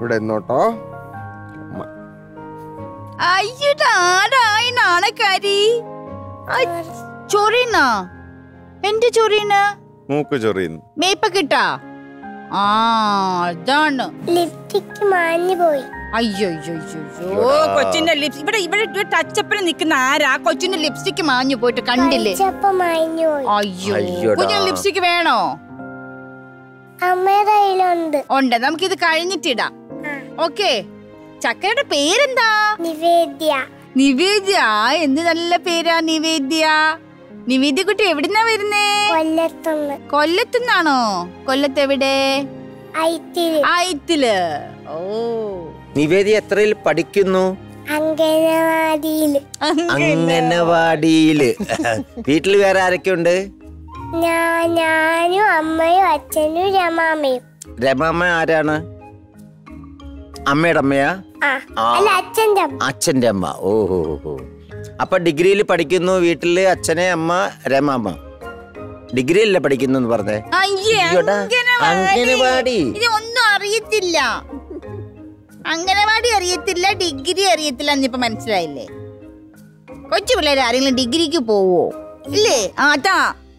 ഇവിടെ നിന്നോട്ടോ അയ്യടാ ആരായി നാണക്കാരി ചൊറിയുന്ന എന്റെ ചൊറിയുന്ന മൂക്ക് ചൊറിയുന്നു മേപ്പ കിട്ടാ ആ അതാണ് ലിപ്സ്റ്റിക് മാഞ്ഞു പോയി അയ്യോ അയ്യോ അയ്യോ കൊച്ചിന്റെ ലിപ്സ് ഇവിടെ ഇവിടെ ടച്ചപ്പിന് നിൽക്കുന്ന ആരാ കൊച്ചിന്റെ ലിപ്സ്റ്റിക് മാഞ്ഞു പോയിട്ട് കണ്ടില്ലേ കഴിച്ചപ്പോ മാഞ്ഞു പോയി അയ്യോ അയ്യോടാ. കുഞ്ഞിന് ലിപ്സ്റ്റിക് വേണോ അമ്മയുടെ കയ്യിലുണ്ട് ഉണ്ട് നമുക്കിത് കഴിഞ്ഞിട്ടിടാം ആ. ഓക്കെ ചക്കരയുടെ പേരെന്താ നിവേദ്യ നിവേദ്യ എന്ത് നല്ല പേരാ നിവേദ്യ നിവേദ്യ കുട്ടി എവിടുന്നാ വരുന്നേ കൊല്ലത്തുനിന്ന് കൊല്ലത്തുനിന്നാണോ കൊല്ലത്ത് എവിടെ ഐത്തിരി ആയിത്തില് ഓ നിവേദി എത്രയിൽ പഠിക്കുന്നു അങ്കനവാടിയില് അംഗനവാടിയില് വീട്ടിൽ വേറെ ആരൊക്കെ ഉണ്ട് ഞാൻ ഞാനും അമ്മയും അച്ഛനും രമാമയും രമാമ്മ ആരാണ് അമ്മയുടെ അമ്മയാ ആ ആ. അല്ല അച്ഛൻ്റെ അമ്മ അച്ഛന്റെ അമ്മ ഓഹോ ഹോ അപ്പൊ ഡിഗ്രിയിൽ പഠിക്കുന്നു വീട്ടില് അച്ഛനെ അമ്മ രമാമ്മ ഡിഗ്രിയിലല്ലേ പഠിക്കുന്നു എന്ന് പറഞ്ഞേ അയ്യേ, അയ്യോടാ, അംഗനവാടി. അംഗനവാടി. ഇത് ഒന്നും അറിയത്തില്ല അംഗനവാടി അറിയത്തില്ല ഡിഗ്രി അറിയത്തില്ല എന്നിപ്പോ മനസ്സിലായില്ലേ കൊച്ചു പിള്ളേർ ആരെങ്കിലും ഡിഗ്രിക്ക് പോവോ ഇല്ലേ ആ, അതാ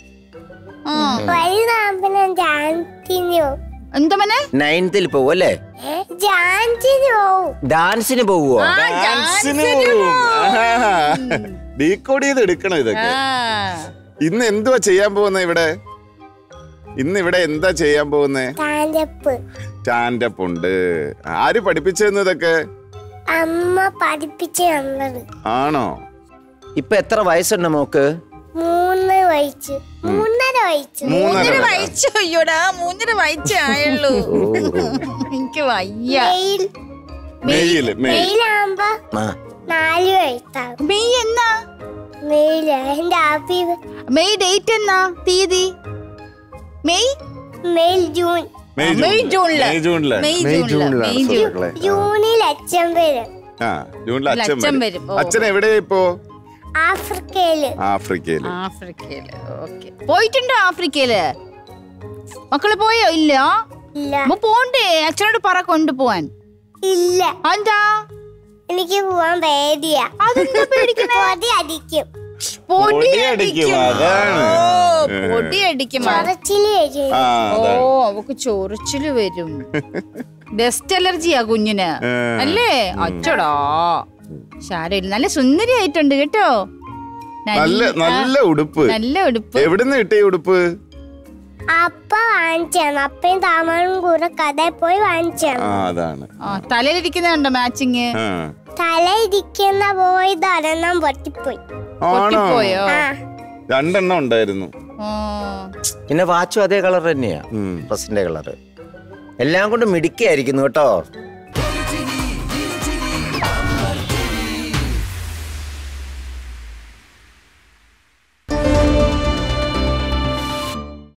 ആ വലുതാകുമ്പോ ഞാൻ ജാൻസിന് പോവും എന്താ മനെ നയൻത്തിൽ പോവും അല്ലേ ഏ? ജാൻസിന് പോവും ഡാൻസിന് പോവോ ആ, ഡാൻസിന് ഡാൻസിന് പോവും. ഡീകോഡ് ചെയ്ത് എടുക്കണം ഇതൊക്കെ ആ. ഇന്ന് എന്തുവാ ചെയ്യാൻ പോകുന്ന ഇവിടെ ഇന്ന് ഇവിടെ എന്താ ചെയ്യാൻ പോകുന്നേ സ്റ്റാൻഡപ്പ് സ്റ്റാൻഡപ്പ് ഉണ്ട് ആര് പഠിപ്പിച്ചെന്ന് ഇതൊക്കെ അമ്മ പഠിപ്പിച്ചു തന്നത് ആണോ ഇപ്പൊ എത്ര വയസ്സുണ്ട് മോക്ക് മൂന്ന് വയസ്സ് മൂന്നര വയസ്സ് മൂന്നര മൂന്നര വയസ്സ്. വയസ്സോ അയ്യോടാ മൂന്നര വയസ്സേ ആയുള്ളൂ എനിക്ക് വയ്യ മെയിൽ മെയില് മെയിൽ മെയിലാകുമ്പോ ആ നാല് വയസ്സാകും മെയ് എന്നാ മെയില് എന്റെ അഭി മെയ് ഡേറ്റ് എന്നാ തീയതി മെയ് മെയിൽ ജൂൺ മെയ് മെയ് ജൂണില്. ജൂണില് മെയ് ജൂണില് മെയ് മെയ് ജൂണില് ജൂണിലാണ് മെയ് ജൂൺ സുഹൃത്തുക്കളെ. ജൂണിൽ അച്ഛൻ വരും ആ ജൂണിൽ അച്ഛൻ അച്ഛൻ വരും വരും. ഓ. അച്ഛൻ എവിടെയാ ഇപ്പോ ആഫ്രിക്കയില് ആഫ്രിക്കയില് ആഫ്രിക്കയില് ഓക്കെ പോയിട്ടുണ്ടോ ആഫ്രിക്കയില് മക്കള് പോയോ ഇല്ല ഇല്ല അപ്പൊ പോണ്ടേ അച്ഛനോട് പറ കൊണ്ടുപോവാൻ ഇല്ല എന്താ എനിക്ക് പോവാൻ പേടിയാ അതെന്താ പേടിക്കണേ പൊടി അടിക്കും പൊടി പൊടി അടിക്കും അടിക്കും, അതാണ്. ഓ, പൊടി അടിക്കും ചൊറച്ചില് വരും ആ ഓ അതാണ് അവക്ക് ചൊറിച്ചില് വരും ഡസ്റ്റ് അലർജിയാ കുഞ്ഞിന് ഏ. അല്ലേ അച്ചടാ ശാരയില്ല നല്ല സുന്ദരി ആയിട്ടുണ്ട് കേട്ടോ നല്ല നല്ല ഉടുപ്പ് നല്ല ഉടുപ്പ് എവിടുന്ന് കിട്ടിയ ഉടുപ്പ് അപ്പ വാങ്ങിച്ചാണ് അപ്പയും താമരും കൂടെ കടയിൽ പോയി വാങ്ങിച്ചാണ് ആ അതാണ് ആ തലയിലിരിക്കുന്നുണ്ടോ മാച്ചിങ് ആ തല ഇരിക്കുന്ന പോയി ധരണം പൊട്ടിപ്പോയി ആണോ പൊട്ടിപ്പോയോ ആ രണ്ടെണ്ണം ഉണ്ടായിരുന്നു ഓ. പിന്നെ വാച്ചും അതേ കളർ തന്നെയാ ഉം. ഡ്രസ്സിന്റെ കളറ് എല്ലാം കൊണ്ട് മിടുക്കിയായിരിക്കുന്നു കേട്ടോ